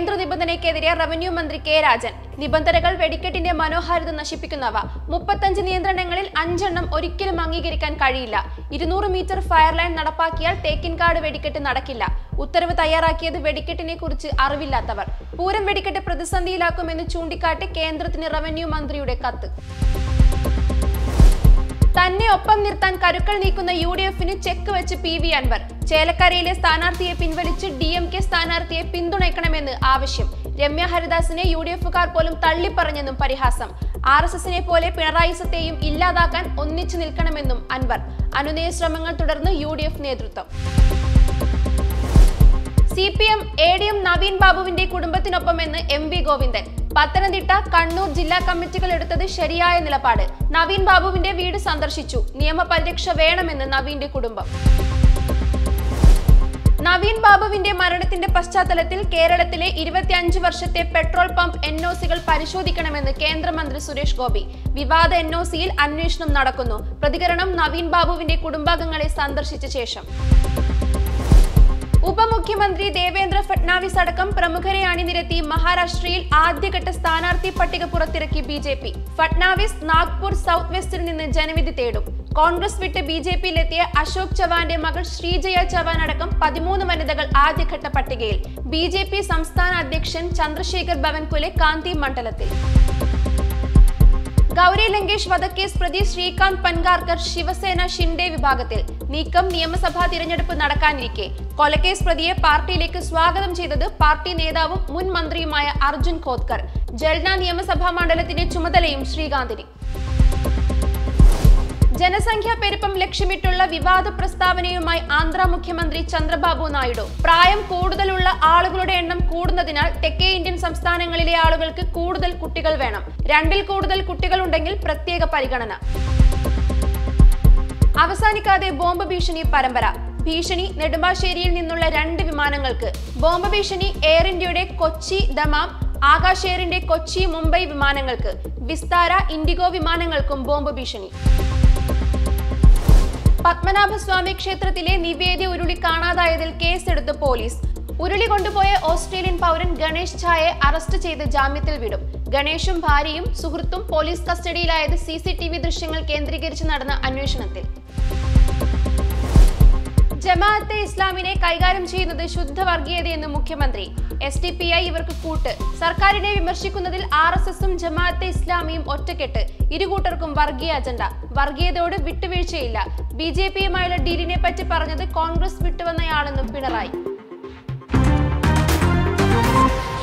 കേന്ദ്ര നിബന്ധനയ്ക്കെതിരെ റവന്യൂ മന്ത്രി കെ രാജൻ നിബന്ധനകൾ വെടിക്കെട്ടിന്റെ മനോഹാരിത നശിപ്പിക്കുന്നവ മുപ്പത്തഞ്ച് നിയന്ത്രണങ്ങളിൽ അഞ്ചെണ്ണം ഒരിക്കലും അംഗീകരിക്കാൻ കഴിയില്ല ഇരുന്നൂറ് മീറ്റർ ഫയർ ലൈൻ നടപ്പാക്കിയാൽ തേക്കിൻകാട് വെടിക്കെട്ട് നടക്കില്ല ഉത്തരവ് തയ്യാറാക്കിയത് വെടിക്കെട്ടിനെ കുറിച്ച് അറിവില്ലാത്തവർ പൂരം വെടിക്കെട്ട് പ്രതിസന്ധിയിലാക്കുമെന്ന് ചൂണ്ടിക്കാട്ടി കേന്ദ്രത്തിന് റവന്യൂ മന്ത്രിയുടെ കത്ത് തന്നെ ഒപ്പം നിർത്താൻ കരുക്കൾ നീക്കുന്ന യു ഡി എഫിന് ചെക്ക് വെച്ച് പി വി അൻവർ ചേലക്കരയിലെ സ്ഥാനാർത്ഥിയെ പിൻവലിച്ച് ഡി എം കെ സ്ഥാനാർത്ഥിയെ പിന്തുണയ്ക്കണമെന്ന് ആവശ്യം രമ്യ ഹരിദാസിനെ യു ഡി എഫുകാർ പോലും തള്ളിപ്പറഞ്ഞെന്നും പരിഹാസം ആർ എസ് എസിനെ പോലെ പിണറായിസത്തെയും ഇല്ലാതാക്കാൻ ഒന്നിച്ചു നിൽക്കണമെന്നും അൻവർ അനുനയ ശ്രമങ്ങൾ തുടർന്ന് യു ഡി എഫ് നേതൃത്വം C P M A D M Naveen ബാബുവിന്റെ കുടുംബത്തിനൊപ്പമെന്ന് എം വി ഗോവിന്ദൻ പത്തനംതിട്ട കണ്ണൂർ ജില്ലാ കമ്മിറ്റികൾ എടുത്തത് ശരിയായ നിലപാട് നവീൻ ബാബുവിന്റെ വീട് സന്ദർശിച്ചു നിയമപരിരക്ഷ വേണമെന്ന് നവീന്റെ കുടുംബം നവീൻ ബാബുവിന്റെ മരണത്തിന്റെ പശ്ചാത്തലത്തിൽ കേരളത്തിലെ ഇരുപത്തിയഞ്ച് വർഷത്തെ പെട്രോൾ പമ്പ് എൻ ഒ സികൾ പരിശോധിക്കണമെന്ന് കേന്ദ്രമന്ത്രി സുരേഷ് ഗോപി വിവാദ എൻ ഒ സിയിൽ അന്വേഷണം നടക്കുന്നു പ്രതികരണം നവീൻ ബാബുവിന്റെ കുടുംബാംഗങ്ങളെ സന്ദർശിച്ച ശേഷം ഉപമുഖ്യമന്ത്രി ദേവേന്ദ്ര ഫട്നാവിസ് അടക്കം പ്രമുഖരെ അണിനിരത്തി മഹാരാഷ്ട്രയിൽ ആദ്യഘട്ട സ്ഥാനാർത്ഥി പട്ടിക പുറത്തിറക്കി B J P Fadnavis Nagpur south വെസ്റ്റിൽ നിന്ന് ജനവിധി തേടും കോൺഗ്രസ് വിട്ട് ബി ജെ പിയിലെത്തിയ അശോക് ചവാന്റെ മകൾ ശ്രീജയ ചവാൻ അടക്കം പതിമൂന്ന് വനിതകൾ ആദ്യഘട്ട പട്ടികയിൽ ബി ജെ പി സംസ്ഥാന അധ്യക്ഷൻ ചന്ദ്രശേഖർ ഭവൻകുലെ കാന്തി മണ്ഡലത്തിൽ ഗൗരി ലങ്കേഷ് വധക്കേസ് പ്രതി ശ്രീകാന്ത് പൻഗാർക്കർ ശിവസേന ഷിൻഡെ വിഭാഗത്തിൽ നീക്കം നിയമസഭാ തിരഞ്ഞെടുപ്പ് നടക്കാനിരിക്കെ കൊലക്കേസ് പ്രതിയെ പാർട്ടിയിലേക്ക് സ്വാഗതം ചെയ്തത് പാർട്ടി നേതാവും മുൻ മന്ത്രിയുമായ അർജുൻ ഖോദ്കർ ജൽന നിയമസഭാ മണ്ഡലത്തിന്റെ ചുമതലയും ശ്രീകാന്തിന് ജനസംഖ്യാ പെരുപ്പം ലക്ഷ്യമിട്ടുള്ള വിവാദ പ്രസ്താവനയുമായി ആന്ധ്ര മുഖ്യമന്ത്രി ചന്ദ്രബാബു നായിഡു പ്രായം കൂടുതലുള്ള ആളുകളുടെ എണ്ണം കൂടുന്നതിനാൽ തെക്കേ ഇന്ത്യൻ സംസ്ഥാനങ്ങളിലെ ആളുകൾക്ക് കൂടുതൽ കുട്ടികൾ വേണം രണ്ടിൽ കൂടുതൽ കുട്ടികൾ ഉണ്ടെങ്കിൽ പ്രത്യേക പരിഗണന അവസാനിക്കാതെ ബോംബ് ഭീഷണി പരമ്പര ഭീഷണി നെടുമ്പാശ്ശേരിയിൽ നിന്നുള്ള രണ്ട് വിമാനങ്ങൾക്ക് ബോംബ് ഭീഷണി എയർ ഇന്ത്യയുടെ കൊച്ചി ദമാം ആകാശ് എയറിന്റെ കൊച്ചി മുംബൈ വിമാനങ്ങൾക്ക് വിസ്താര ഇൻഡിഗോ വിമാനങ്ങൾക്കും ബോംബ് ഭീഷണി പത്മനാഭസ്വാമി ക്ഷേത്രത്തിലെ നിവേദ്യ ഉരുളി കാണാതായതിൽ കേസെടുത്ത് പോലീസ് ഉരുളി കൊണ്ടുപോയ ഓസ്ട്രേലിയൻ പൗരൻ ഗണേഷ് ഝായെ അറസ്റ്റ് ചെയ്ത് ജാമ്യത്തിൽ വിടും ഗണേഷും ഭാര്യയും സുഹൃത്തും പോലീസ് കസ്റ്റഡിയിലായത് സി സി ടി വി ദൃശ്യങ്ങൾ കേന്ദ്രീകരിച്ച് നടന്ന അന്വേഷണത്തിൽ ജമാഅത്തെ ഇസ്ലാമിനെ കൈകാര്യം ചെയ്യുന്നത് ശുദ്ധ വർഗീയതയെന്ന് മുഖ്യമന്ത്രി എസ് ഡി പി ഐ ഇവർക്ക് കൂട്ട് സർക്കാരിനെ വിമർശിക്കുന്നതിൽ ആർ എസ് എസും ജമാഅത്തെ ഇസ്ലാമിയും ഒറ്റക്കെട്ട് ഇരുകൂട്ടർക്കും വർഗീയ അജണ്ട വർഗീയതയോട് വിട്ടുവീഴ്ചയില്ല ബി ജെ പിയുമായുള്ള ഡീലിനെ പറ്റി പറഞ്ഞത് കോൺഗ്രസ് വിട്ടുവന്നയാളെന്നും പിണറായി